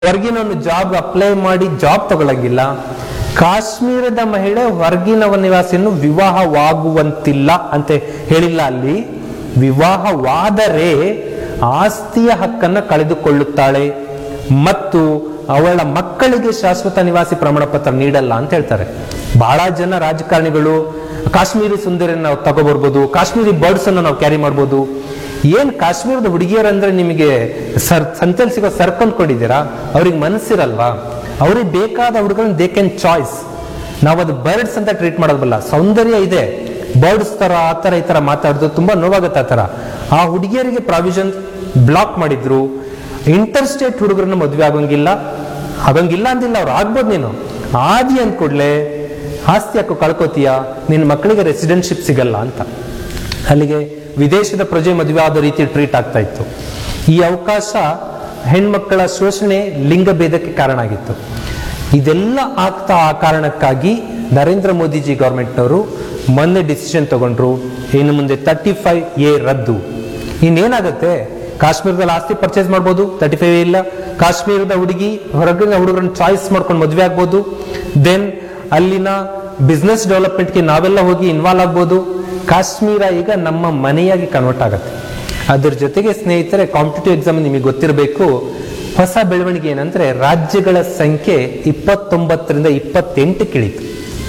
ಹೊರಗಿನ ಒಂದು job apply ಮಾಡಿ ಜಾಬ್ ತಗೊಳಂಗಿಲ್ಲ ಕಾಶ್ಮೀರದ ಮಹಿಳೆ ಹೊರಗಿನ ನಿವಾಸಿಯನ್ನು ವಿವಾಹವಾಗುವಂತಿಲ್ಲ ಅಂತ ಹೇಳಿಲ್ಲ ಅಲ್ಲಿ ವಿವಾಹವಾದರೆ ಆಸ್ತಿಯ ಹಕ್ಕನ್ನ ಕಳೆದುಕೊಳ್ಳುತ್ತಾಳೆ ಮತ್ತು ಅವಳ ಮಕ್ಕಳಿಗೆ ಶಾಶ್ವತ ನಿವಾಸಿ ಪ್ರಮಾಣ ಪತ್ರ ನೀಡಲ್ಲ ಅಂತ ಹೇಳ್ತಾರೆ ಬಹಳ ಜನ ರಾಜಕಾರಣಿಗಳು ಕಾಶ್ಮೀರಿ ಸುಂದರಿಯನ್ನು ನಾವು ತಗೋಬರ್ಬೋದು ಕಾಶ್ಮೀರಿ ಬರ್ಡ್ಸ್ ಅನ್ನು ನಾವು ಕ್ಯಾರಿ ಮಾಡ್ಬೋದು ಏನ್ ಕಾಶ್ಮೀರದ ಹುಡುಗಿಯರಂದ್ರೆ ನಿಮಗೆ ಸರ್ ಸಂತೆಲ್ ಸಿಗೋ ಸರ್ಕ್ ಅಂದ್ಕೊಂಡಿದ್ದೀರಾ ಅವ್ರಿಗೆ ಮನಸ್ಸಿರಲ್ವಾ ಅವ್ರಿಗೆ ಬೇಕಾದ ಹುಡುಗರನ್ನ ದೇ ಕ್ಯಾನ್ ಚಾಯ್ಸ್ ನಾವು ಅದು ಬರ್ಡ್ಸ್ ಅಂತ ಟ್ರೀಟ್ ಮಾಡೋದಲ್ಲ ಸೌಂದರ್ಯ ಇದೆ ಬರ್ಡ್ಸ್ ತರ ಆ ತರ ಈ ತರ ಮಾತಾಡಿದ್ರು ತುಂಬಾ ನೋವಾಗುತ್ತೆ ಆ ತರ ಆ ಹುಡುಗಿಯರಿಗೆ ಪ್ರಾವಿಷನ್ ಬ್ಲಾಕ್ ಮಾಡಿದ್ರು ಇಂಟರ್ ಸ್ಟೇಟ್ ಹುಡುಗರನ್ನ ಮದುವೆ ಆಗೋಂಗಿಲ್ಲ ಆಗಂಗಿಲ್ಲ ಅಂದಿಲ್ಲ ಅವ್ರು ಆಗ್ಬೋದು ನೀನು ಆದಿ ಅಂದ ಕೂಡಲೇ ಆಸ್ತಿ ಹಕ್ಕು ಕಳ್ಕೊತೀಯ ನಿನ್ನ ಮಕ್ಕಳಿಗೆ ರೆಸಿಡೆನ್ಶಿಪ್ ಸಿಗಲ್ಲ ಅಂತ ಅಲ್ಲಿಗೆ ವಿದೇಶದ ಪ್ರಜೆ ಮದುವೆ ಆದ ರೀತಿ ಟ್ರೀಟ್ ಆಗ್ತಾ ಇತ್ತು ಈ ಅವಕಾಶ ಹೆಣ್ಮಕ್ಕಳ ಶೋಷಣೆ ಲಿಂಗ ಭೇದಕ್ಕೆ ಕಾರಣ ಆಗಿತ್ತು ಇದೆಲ್ಲ ಆಗ್ತಾ ಆ ಕಾರಣಕ್ಕಾಗಿ ನರೇಂದ್ರ ಮೋದಿಜಿ ಗೌರ್ಮೆಂಟ್ನವರು ಮೊನ್ನೆ ಡಿಸಿಷನ್ ತಗೊಂಡ್ರು ಇನ್ನು ಮುಂದೆ ತರ್ಟಿ ಫೈವ್ ಎ ರದ್ದು ಇನ್ನೇನಾಗುತ್ತೆ ಕಾಶ್ಮೀರದಲ್ಲಿ ಆಸ್ತಿ ಪರ್ಚೇಸ್ ಮಾಡ್ಬೋದು ತರ್ಟಿ ಫೈವ್ ಇಲ್ಲ ಕಾಶ್ಮೀರದ ಹುಡುಗಿ ಹೊರಗಿನ ಹುಡುಗರನ್ನ ಚಾಯ್ಸ್ ಮಾಡ್ಕೊಂಡು ಮದುವೆ ಆಗ್ಬೋದು ದೆನ್ ಅಲ್ಲಿನ ಬಿಸ್ನೆಸ್ ಡೆವಲಪ್ಮೆಂಟ್ಗೆ ನಾವೆಲ್ಲ ಹೋಗಿ ಇನ್ವಾಲ್ವ್ ಆಗ್ಬೋದು ಕಾಶ್ಮೀರ ಈಗ ನಮ್ಮ ಮನೆಯಾಗಿ ಕನ್ವರ್ಟ್ ಆಗುತ್ತೆ ಅದ್ರ ಜೊತೆಗೆ ಸ್ನೇಹಿತರೆ ಕಾಂಪಿಟೇಟಿವ್ ಎಕ್ಸಾಮ್ ನಿಮಗೆ ಗೊತ್ತಿರಬೇಕು ಹೊಸ ಬೆಳವಣಿಗೆ ಏನಂದ್ರೆ ರಾಜ್ಯಗಳ ಸಂಖ್ಯೆ ಇಪ್ಪತ್ತೊಂಬತ್ತರಿಂದ ಇಪ್ಪತ್ತೆಂಟು ಇಳಿತು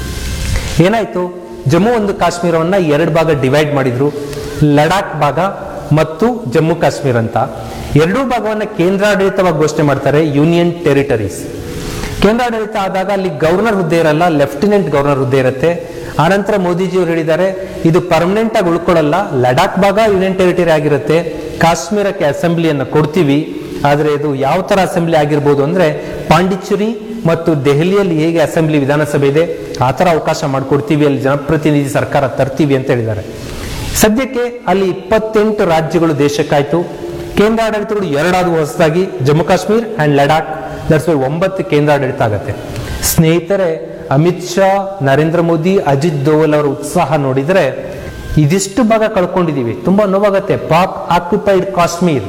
ಏನಾಯ್ತು ಜಮ್ಮು ಒಂದು ಕಾಶ್ಮೀರವನ್ನ ಎರಡು ಭಾಗ ಡಿವೈಡ್ ಮಾಡಿದ್ರು ಲಡಾಖ್ ಭಾಗ ಮತ್ತು ಜಮ್ಮು ಕಾಶ್ಮೀರ ಅಂತ ಎರಡೂ ಭಾಗವನ್ನ ಕೇಂದ್ರಾಡಳಿತವಾಗಿ ಘೋಷಣೆ ಮಾಡ್ತಾರೆ ಯೂನಿಯನ್ ಟೆರಿಟರೀಸ್ ಕೇಂದ್ರಾಡಳಿತ ಆದಾಗ ಅಲ್ಲಿ ಗವರ್ನರ್ ಹುದ್ದೆ ಇರಲ್ಲ ಲೆಫ್ಟಿನೆಂಟ್ ಗವರ್ನರ್ ಹುದ್ದೆ ಇರುತ್ತೆ ಆನಂತರ ಮೋದಿಜಿ ಅವರು ಹೇಳಿದ್ದಾರೆ ಇದು ಪರ್ಮನೆಂಟ್ ಆಗಿ ಉಳ್ಕೊಳ್ಳಲ್ಲ ಲಡಾಖ್ ಭಾಗ ಯೂನಿಯನ್ ಟೆರಿಟರಿ ಆಗಿರುತ್ತೆ ಕಾಶ್ಮೀರಕ್ಕೆ ಅಸೆಂಬ್ಲಿಯನ್ನ ಕೊಡ್ತೀವಿ ಆದ್ರೆ ಇದು ಯಾವ ತರ ಅಸೆಂಬ್ಲಿ ಆಗಿರ್ಬೋದು ಅಂದ್ರೆ ಪಾಂಡಿಚೇರಿ ಮತ್ತು ದೆಹಲಿಯಲ್ಲಿ ಹೇಗೆ ಅಸೆಂಬ್ಲಿ ವಿಧಾನಸಭೆ ಇದೆ ಆ ತರ ಅವಕಾಶ ಮಾಡಿಕೊಡ್ತೀವಿ ಅಲ್ಲಿ ಜನಪ್ರತಿನಿಧಿ ಸರ್ಕಾರ ತರ್ತೀವಿ ಅಂತ ಹೇಳಿದ್ದಾರೆ ಸದ್ಯಕ್ಕೆ ಅಲ್ಲಿ ಇಪ್ಪತ್ತೆಂಟು ರಾಜ್ಯಗಳು ದೇಶಕ್ಕಾಯ್ತು ಕೇಂದ್ರಾಡಳಿತಗಳು ಎರಡಾದವು ಹೊಸದಾಗಿ Jammu Kashmir and Ladakh that's why ಒಂಬತ್ತು ಕೇಂದ್ರಾಡಳಿತ ಆಗತ್ತೆ ಸ್ನೇಹಿತರೆ ಅಮಿತ್ ಶಾ ನರೇಂದ್ರ ಮೋದಿ ಅಜಿತ್ ದೋವಲ್ ಅವರ ಉತ್ಸಾಹ ನೋಡಿದ್ರೆ ಇದಿಷ್ಟು ಭಾಗ ಕಳ್ಕೊಂಡಿದೀವಿ ತುಂಬಾ ನೋವಾಗತ್ತೆ ಪಾಕ್ ಆಕ್ಯುಪೈಡ್ ಕಾಶ್ಮೀರ್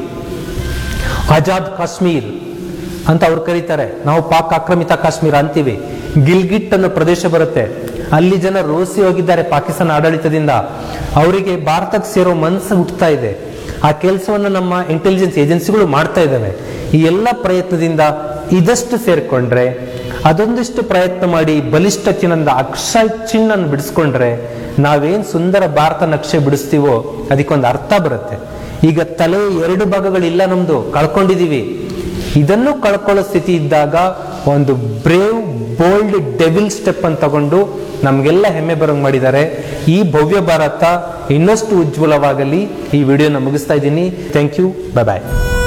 ಆಜಾದ್ ಕಾಶ್ಮೀರ್ ಅಂತ ಅವ್ರು ಕರೀತಾರೆ ನಾವು ಪಾಕ್ ಆಕ್ರಮಿತ ಕಾಶ್ಮೀರ ಅಂತೀವಿ ಗಿಲ್ಗಿಟ್ ಅನ್ನೋ ಪ್ರದೇಶ ಬರುತ್ತೆ ಅಲ್ಲಿ ಜನ ರೋಸಿ ಹೋಗಿದ್ದಾರೆ ಪಾಕಿಸ್ತಾನ ಆಡಳಿತದಿಂದ ಅವರಿಗೆ ಭಾರತಕ್ಕೆ ಸೇರೋ ಮನಸ್ಸು ಹುಟ್ಟುತ್ತಾ ಇದೆ ಆ ಕೆಲಸವನ್ನು ನಮ್ಮ ಇಂಟೆಲಿಜೆನ್ಸ್ ಏಜೆನ್ಸಿಗಳು ಮಾಡ್ತಾ ಇದ್ದಾವೆ ಈ ಎಲ್ಲ ಪ್ರಯತ್ನದಿಂದ ಇದಷ್ಟು ಸೇರ್ಕೊಂಡ್ರೆ ಅದೊಂದಿಷ್ಟು ಪ್ರಯತ್ನ ಮಾಡಿ ಬಲಿಷ್ಠ ಚಿನ್ನದ ಅಕ್ಷಯ ಚಿನ್ನನ್ನು ಬಿಡಿಸ್ಕೊಂಡ್ರೆ ನಾವೇನ್ ಸುಂದರ ಭಾರತ ನಕ್ಷೆ ಬಿಡಿಸ್ತೀವೋ ಅದಕ್ಕೊಂದು ಅರ್ಥ ಬರುತ್ತೆ ಈಗ ತಲೆ ಎರಡು ಭಾಗಗಳಿಲ್ಲ ನಮ್ದು ಕಳ್ಕೊಂಡಿದೀವಿ ಇದನ್ನು ಕಳ್ಕೊಳ್ಳೋ ಸ್ಥಿತಿ ಇದ್ದಾಗ ಒಂದು ಬ್ರೇವ್ ಬೋಲ್ಡ್ ಡೆವಿಲ್ ಸ್ಟೆಪ್ ಅಂತ ತಗೊಂಡು ನಮ್ಗೆಲ್ಲ ಹೆಮ್ಮೆ ಬರೋಂಗ್ ಮಾಡಿದ್ದಾರೆ ಈ ಭವ್ಯ ಭಾರತ ಇನ್ನಷ್ಟು ಉಜ್ವಲವಾಗಲಿ ಈ ವಿಡಿಯೋನ ಮುಗಿಸ್ತಾ ಇದ್ದೀನಿ ಥ್ಯಾಂಕ್ ಯು ಬೈ ಬಾಯ್